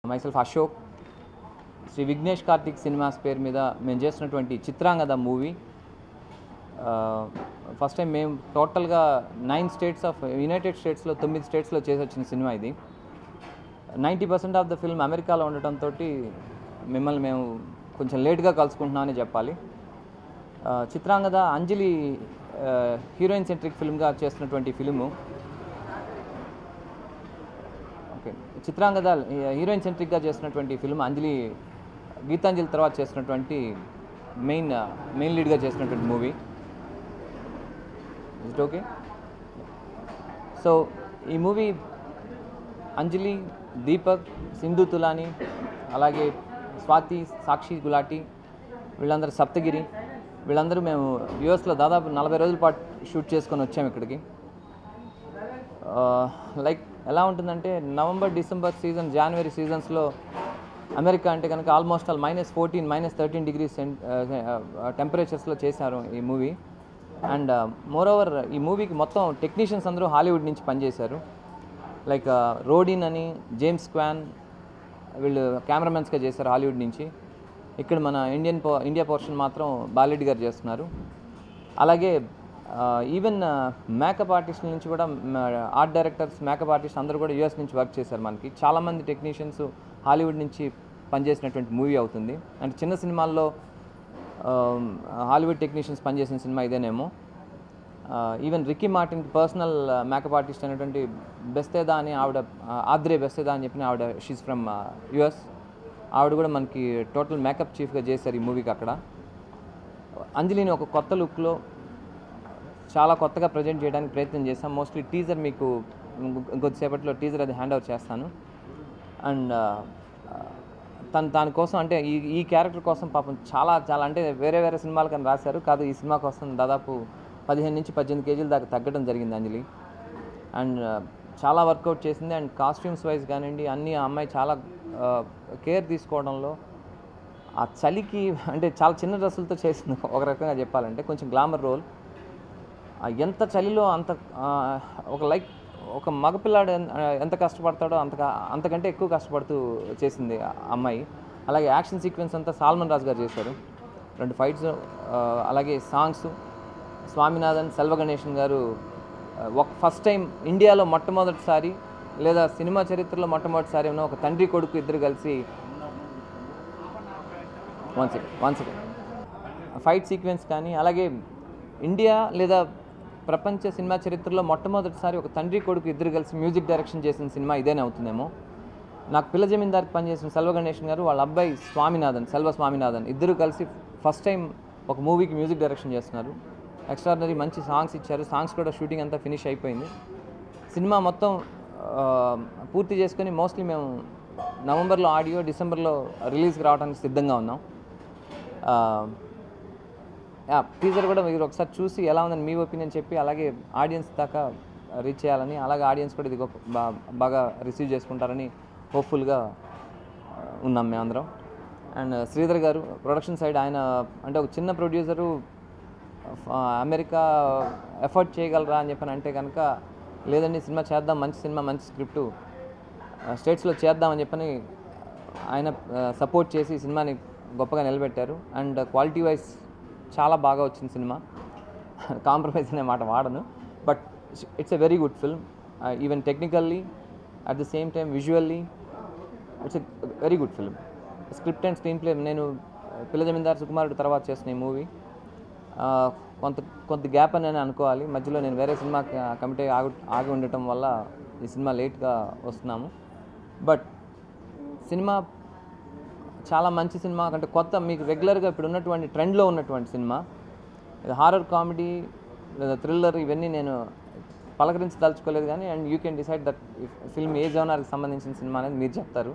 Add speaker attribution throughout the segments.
Speaker 1: Myself Ashok Sri Vignesh Karthik cinemas పేరు మీద మేము చేస్తున్నటువంటి చిత్రాంగద మూవీ ఫస్ట్ టైం మేము టోటల్గా నైన్ స్టేట్స్ ఆఫ్ యునైటెడ్ స్టేట్స్లో తొమ్మిది స్టేట్స్లో చేసి వచ్చిన సినిమా ఇది ninety percent of the film అమెరికాలో ఉండటంతో మిమ్మల్ని మేము కొంచెం లేట్గా కలుసుకుంటున్నామని చెప్పాలి ఆ, చిత్రాంగద అంజలి హీరోయిన్ సెంట్రిక్ ఫిల్మ్గా చేస్తున్నటువంటి ఫిలిము ఓకే చిత్రాంగద హీరోయిన్ సెంట్రిక్గా చేసినటువంటి ఫిల్మ్ అంజలి గీతాంజలి తర్వాత చేసినటువంటి మెయిన్ మెయిన్ లీడ్గా చేసినటువంటి మూవీ ఇట్ ఓకే సో ఈ మూవీ అంజలి దీపక్ సింధు తులాని అలాగే స్వాతి సాక్షి గులాటి వీళ్ళందరూ సప్తగిరి వీళ్ళందరూ మేము యూఎస్లో దాదాపు నలభై రోజుల పాటు షూట్ చేసుకొని వచ్చాము ఇక్కడికి లైక్ ఎలా ఉంటుందంటే నవంబర్ డిసెంబర్ సీజన్ జనవరి సీజన్స్లో అమెరికా అంటే కనుక almost all minus fourteen minus thirteen degrees టెంపరేచర్స్లో చేశారు ఈ మూవీ అండ్ మోర్ ఓవర్ ఈ మూవీకి మొత్తం టెక్నీషియన్స్ అందరూ హాలీవుడ్ నుంచి పనిచేశారు లైక్ రోడిన్ అని జేమ్స్ క్వాన్ వీళ్ళు కెమెరామెన్స్గా చేశారు హాలీవుడ్ నుంచి ఇక్కడ మన ఇండియన్ పో ఇండియా పోర్షన్ మాత్రం బాలెడ్డి గారు చేస్తున్నారు అలాగే ఈవెన్ మేకప్ ఆర్టిస్ట్ నుంచి కూడా ఆర్ట్ డైరెక్టర్స్ మేకప్ ఆర్టిస్ట్ అందరూ కూడా యూఎస్ నుంచి వర్క్ చేశారు మనకి చాలామంది టెక్నీషియన్స్ హాలీవుడ్ నుంచి పనిచేసినటువంటి మూవీ అవుతుంది అండ్ చిన్న సినిమాల్లో హాలీవుడ్ టెక్నీషియన్స్ పనిచేసిన సినిమా ఇదేనేమో even Ricky Martin personal makeup artist అయినటువంటి బెస్తేదా అని ఆవిడ ఆద్రే బెస్తేదా అని చెప్పిన ఆవిడ షీస్ ఫ్రమ్ యుఎస్ ఆవిడ కూడా మనకి టోటల్ మేకప్ చీఫ్గా చేశారు ఈ మూవీకి అక్కడ అంజలిని ఒక కొత్త లుక్లో చాలా కొత్తగా ప్రజెంట్ చేయడానికి ప్రయత్నం చేస్తాం మోస్ట్లీ టీజర్ మీకు ఇంకొ- ఇంకొద్దిసేపట్లో టీజర్ అది హ్యాండ్ ఓవర్ చేస్తాను అండ్ తను దానికోసం అంటే ఈ ఈ క్యారెక్టర్ కోసం పాపం చాలా చాలా అంటే వేరే వేరే సినిమాలు కానీ రాశారు కాదు ఈ సినిమా కోసం దాదాపు పదిహేను నుంచి పద్దెనిమిది కేజీల దాకా తగ్గడం జరిగింది అంజలి అండ్ చాలా వర్కౌట్ చేసింది అండ్ కాస్ట్యూమ్స్ వైజ్ కానివ్వండి అన్నీ ఆ అమ్మాయి చాలా కేర్ తీసుకోవడంలో ఆ చలికి అంటే చాలా చిన్న డ్రెస్సులతో చేసింది ఒక రకంగా చెప్పాలంటే కొంచెం గ్లామర్ రోల్ ఆ ఎంత చలిలో అంత ఆ, ఒక లైక్ ఒక మగపిల్లాడు ఎన్- ఆ, ఎంత కష్టపడతాడో అంత అంతకంటే ఎక్కువ కష్టపడుతూ చేసింది ఆ అమ్మాయి అలాగే యాక్షన్ సీక్వెన్స్ అంతా సాల్మన్ రాజు గారు చేశారు రెండు ఫైట్స్ అలాగే సాంగ్స్ స్వామినాథన్ సెల్వ గణేషన్ గారు ఆ, ఒక ఫస్ట్ టైం ఇండియాలో మొట్టమొదటిసారి లేదా సినిమా చరిత్రలో మొట్టమొదటిసారి ఏమో ఒక తండ్రి కొడుకు ఇద్దరు కలిసి one second one second fight sequence కానీ అలాగే ఇండియా లేదా ప్రపంచ సినిమా చరిత్రలో మొట్టమొదటిసారి ఒక తండ్రి కొడుకు ఇద్దరు కలిసి మ్యూజిక్ డైరెక్షన్ చేసిన సినిమా ఇదేనే అవుతుందేమో నాకు పిల్ల జమీందార్కి పనిచేసిన సెల్వ గణేషన్ గారు వాళ్ళ అబ్బాయి స్వామినాథన్ సెల్వ స్వామినాథన్ ఇద్దరు కలిసి ఫస్ట్ టైం ఒక మూవీకి మ్యూజిక్ డైరెక్షన్ చేస్తున్నారు ఎక్స్ట్రాడినరీ మంచి సాంగ్స్ ఇచ్చారు సాంగ్స్ కూడా షూటింగ్ అంతా ఫినిష్ అయిపోయింది సినిమా మొత్తం ఆ, పూర్తి చేసుకొని మోస్ట్లీ మేము నవంబర్లో ఆడియో డిసెంబర్లో రిలీజ్కి రావడానికి సిద్ధంగా ఉన్నాం టీజర్ కూడా మీరు ఒకసారి చూసి ఎలా ఉందని మీ ఒపీనియన్ చెప్పి అలాగే ఆడియన్స్ దాకా రీచ్ చేయాలని అలాగే ఆడియన్స్ కూడా ఇది గొప్ప బా- బాగా రిసీవ్ చేసుకుంటారని హోప్ఫుల్గా ఉన్నాం మేమందరం అండ్ శ్రీధర్ గారు ప్రొడక్షన్ సైడ్ ఆయన అంటే ఒక చిన్న ప్రొడ్యూసరు అమెరికా ఎఫర్ట్ చేయగలరా అని చెప్పని అంటే కనుక లేదండి సినిమా చేద్దాం మంచి సినిమా మంచి స్క్రిప్టు స్టేట్స్లో చేద్దామని చెప్పని ఆయన సపోర్ట్ చేసి ఈ సినిమాని గొప్పగా నిలబెట్టారు అండ్ క్వాలిటీ వైజ్ చాలా బాగా వచ్చింది సినిమా కాంప్రమైజ్ అనే మాట వాడను but it's a very good film even technically at the same time visually it's a very good film script and screenplay నేను పిల్ల జమీందార్ సుకుమారుడు తర్వాత చేసిన ఈ మూవీ కొంత కొంత గ్యాప్ అని నేను అనుకోవాలి మధ్యలో నేను వేరే సినిమా కమిటీ ఆగి ఆగి ఉండటం వల్ల ఈ సినిమా లేట్గా వస్తున్నాము బట్ సినిమా చాలా మంచి సినిమా అంటే కొత్త మీకు రెగ్యులర్గా ఇప్పుడు ఉన్నటువంటి ట్రెండ్లో ఉన్నటువంటి సినిమా ఇది హారర్ కామెడీ లేదా థ్రిల్లర్ ఇవన్నీ నేను పలకరించదలుచుకోలేదు కానీ and you can decide that film ఏ జోనర్కి సంబంధించిన సినిమా అనేది మీరు చెప్తారు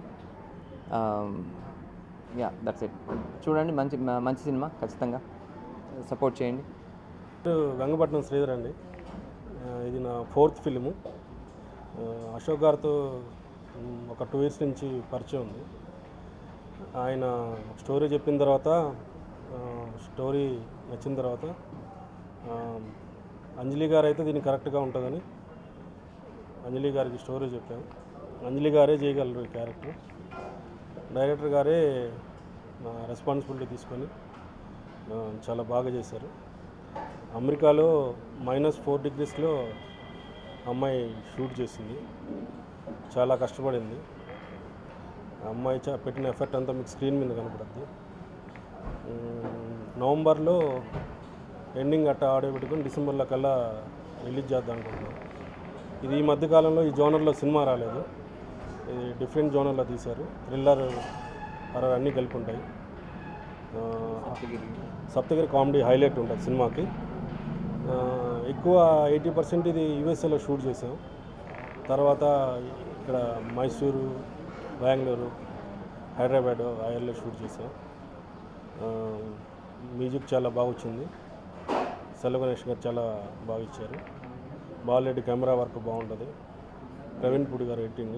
Speaker 1: యా దట్స్ ఇట్ చూడండి మంచి మంచి సినిమా ఖచ్చితంగా సపోర్ట్ చేయండి
Speaker 2: గంగపట్నం శ్రీధర్ అండి ఆ, ఇది నా ఫోర్త్ ఫిలిము ఆ, అశోక్ గారితో మ్, ఒక టూ ఇయర్స్ నుంచి పరిచయం ఉంది ఆయన స్టోరీ చెప్పిన తర్వాత ఆ, స్టోరీ నచ్చిన తర్వాత ఆ, అంజలి గారు అయితే దీన్ని కరెక్ట్గా ఉంటుందని అంజలి గారికి స్టోరీ చెప్పాను అంజలి గారే చేయగలరు ఈ క్యారెక్టర్ డైరెక్టర్ గారే రెస్పాన్సిబిలిటీ తీసుకొని ఆ, చాలా బాగా చేశారు అమెరికాలో మైనస్ ఫోర్ డిగ్రీస్లో అమ్మాయి షూట్ చేసింది చాలా కష్టపడింది ఆ అమ్మాయి చా పెట్టిన ఎఫర్ట్ అంతా మీకు స్క్రీన్ మీద కనపడుద్ది ఉమ్, నవంబర్లో ఎండింగ్ అట్ట ఆడే పెట్టుకొని డిసెంబర్లో కల్లా రిలీజ్ చేద్దాం అనుకుంటున్నాం ఇది ఈ మధ్యకాలంలో ఈ జోనర్లో సినిమా రాలేదు ఇది డిఫరెంట్ జోనర్లో తీశారు థ్రిల్లర్ హర్రర్ అన్నీ కలిపి ఉంటాయి ఆ, సప్తగిరి కామెడీ హైలైట్ ఉంటుంది సినిమాకి ఆ, ఎక్కువ ఎయిటీ పర్సెంట్ ఇది యూఎస్ఏలో షూట్ చేసాం తర్వాత ఇక్కడ మైసూరు బెంగళూరు హైదరాబాద్ ఆయర్లో షూట్ చేసాం ఆ, మ్యూజిక్ చాలా బాగా వచ్చింది సెల్వ గణేష్ గారు చాలా బాగా ఇచ్చారు బాలరెడ్డి కెమెరా వర్క్ బాగుంటుంది ప్రవీణ్ పూడి గారు ఎడిటింగ్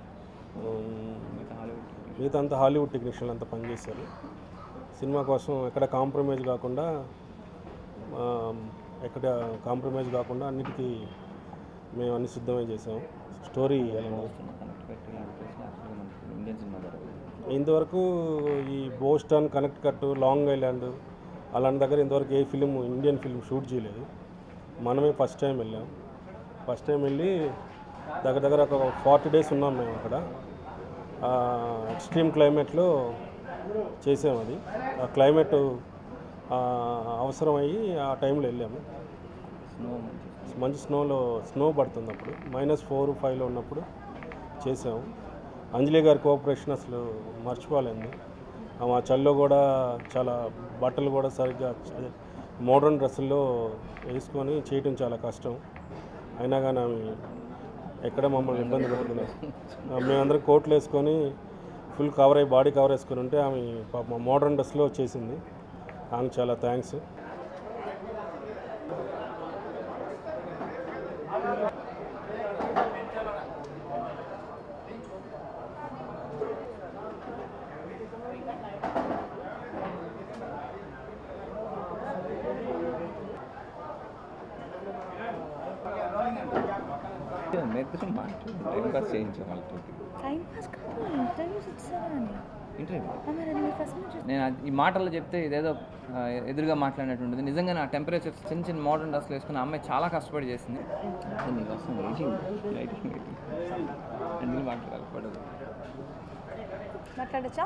Speaker 2: మిగతా అంతా హాలీవుడ్ టెక్నీషియన్లు అంతా పనిచేశారు సినిమా కోసం ఎక్కడ కాంప్రమైజ్ కాకుండా ఆ, ఎక్కడ కాంప్రమైజ్ కాకుండా అన్నిటికీ మేము అన్ని సిద్ధమే చేసాం స్టోరీ ఎలా ఉంది?
Speaker 1: ఇండియన్ సినిమా
Speaker 2: ఇంతవరకు ఈ Boston Connecticut Long Island అలాంటి దగ్గర ఇంతవరకు ఏ ఫిలిం ఇండియన్ ఫిలిం షూట్ చేయలేదు మనమే ఫస్ట్ టైం వెళ్ళాం ఫస్ట్ టైం వెళ్ళి దగ్గర దగ్గర ఒక ఫార్టీ డేస్ ఉన్నాం మేము అక్కడ ఎక్స్ట్రీమ్ క్లైమేట్లో చేసాం అది ఆ క్లైమేట్ అవసరమయ్యి ఆ టైంలో వెళ్ళాము
Speaker 1: స్నో
Speaker 2: మంచి స్నోలో స్నో పడుతుంది అప్పుడు మైనస్ ఫోర్ ఫైవ్లో ఉన్నప్పుడు చేసాము అంజలి గారి కోఆపరేషన్ అసలు మర్చిపోలేంది ఆమె ఆ చల్లో కూడా చాలా బట్టలు కూడా సరిగ్గా మోడర్న్ డ్రెస్సుల్లో వేసుకొని చేయటం చాలా కష్టం అయినా కానీ ఆమె ఎక్కడ మమ్మల్ని ఇబ్బంది పెడుతున్నారు మేమందరం కోట్లు వేసుకొని ఫుల్ కవర్ అయ్యి బాడీ కవర్ వేసుకొని ఉంటే ఆమె పాప మోడర్న్ డ్రెస్లో చేసింది ఆమెకు చాలా థ్యాంక్స్
Speaker 1: మెద్దరు మాట్లాడి టైం పాస్ చేయించాం వాళ్ళతో
Speaker 3: టైం పాస్ కాదు ఇంటర్వ్యూస్ ఇచ్చారని
Speaker 1: ఇంటర్వ్యూ
Speaker 3: మరి అది ఫస్ట్ నుంచి
Speaker 1: నేను అది- ఈ మాటల్లో చెప్తే ఇదేదో ఆ, ఎదురుగా మాట్లాడినట్టుంటుంది నిజంగా నా టెంపరేచర్ చిన్న చిన్న మోడర్న్ డ్రెస్లు వేసుకుని ఆ అమ్మాయి చాలా కష్టపడి చేసింది అది నీకు వస్తుంది వెయిటింగ్ వెయిటింగ్ వెయిటింగ్ ఎందుకు మాట్లాడాలి పడదు
Speaker 3: మాట్లాడచ్చా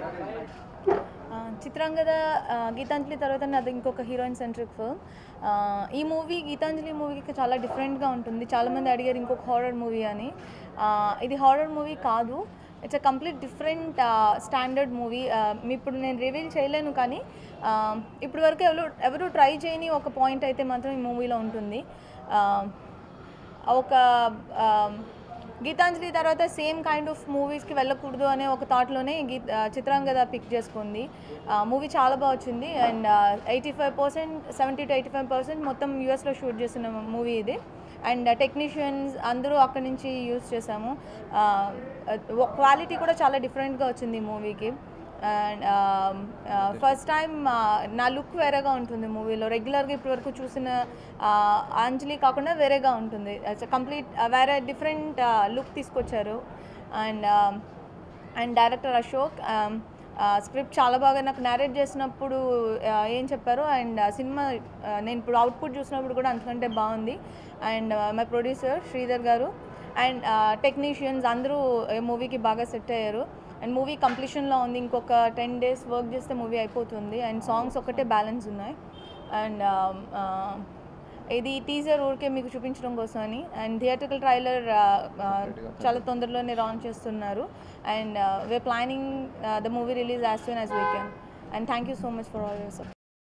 Speaker 3: చిత్రాంగద ఆ, గీతాంజలి తర్వాత నాది ఇంకొక హీరోయిన్ సెంట్రిక్ ఫిల్మ్ ఈ మూవీ గీతాంజలి మూవీకి చాలా డిఫరెంట్గా ఉంటుంది చాలామంది అడిగారు ఇంకొక హారర్ మూవీ అని ఆ, ఇది హారర్ మూవీ కాదు it's a complete different standard movie ఇప్పుడు నేను రివీల్ చేయలేను కానీ ఆ, ఇప్పటి వరకు ఎవరు ఎవరు ట్రై చేయని ఒక పాయింట్ అయితే మాత్రం ఈ మూవీలో ఉంటుంది ఆ, ఒక ఆ, గీతాంజలి తర్వాత సేమ్ కైండ్ ఆఫ్ మూవీస్కి వెళ్ళకూడదు అనే ఒక థాట్లోనే గీత ఆ, చిత్రాంగద పిక్ చేసుకుంది మూవీ చాలా బాగా వచ్చింది and eighty five percent seventy to eighty five percent మొత్తం యూఎస్లో షూట్ చేసిన మూవీ ఇది అండ్ టెక్నీషియన్స్ అందరూ అక్కడి నుంచి యూస్ చేసాము క్వాలిటీ కూడా చాలా డిఫరెంట్గా వచ్చింది ఈ మూవీకి అండ్ ఫస్ట్ టైం నా లుక్ వేరేగా ఉంటుంది మూవీలో రెగ్యులర్గా ఇప్పటివరకు చూసిన ఆ, అంజలి కాకుండా వేరేగా ఉంటుంది కంప్లీట్ వేరే డిఫరెంట్ లుక్ తీసుకొచ్చారు and and director Ashok script చాలా బాగా నాకు నేరేట్ చేసినప్పుడు ఆ, ఏం చెప్పారు అండ్ సినిమా ఆ, నేను ఇప్పుడు అవుట్పుట్ చూసినప్పుడు కూడా అంతకంటే బాగుంది అండ్ మై ప్రొడ్యూసర్ శ్రీధర్ గారు అండ్ టెక్నీషియన్స్ అందరూ ఈ మూవీకి బాగా సెట్ అయ్యారు అండ్ మూవీ కంప్లీషన్లో ఉంది ఇంకొక టెన్ డేస్ వర్క్ చేస్తే మూవీ అయిపోతుంది అండ్ సాంగ్స్ ఒకటే బ్యాలెన్స్ ఉన్నాయి అండ్ ఇది టీజర్ ఊరికే మీకు చూపించడం కోసం అని అండ్ థియేట్రికల్ ట్రైలర్ చాలా తొందరలోనే లాంచ్ చేస్తున్నారు and we're planning the movie release as soon as we can and thank you so much for all your support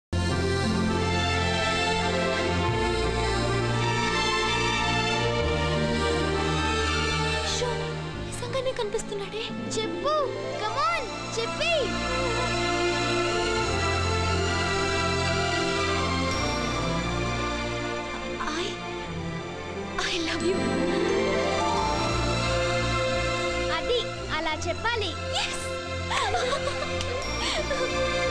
Speaker 4: show నిజంగానే కనిపిస్తున్నాడే చెప్పు కమాన్ చెప్పి ఐ ఐ లవ్ యు అది అలా చెప్పాలి ఎస్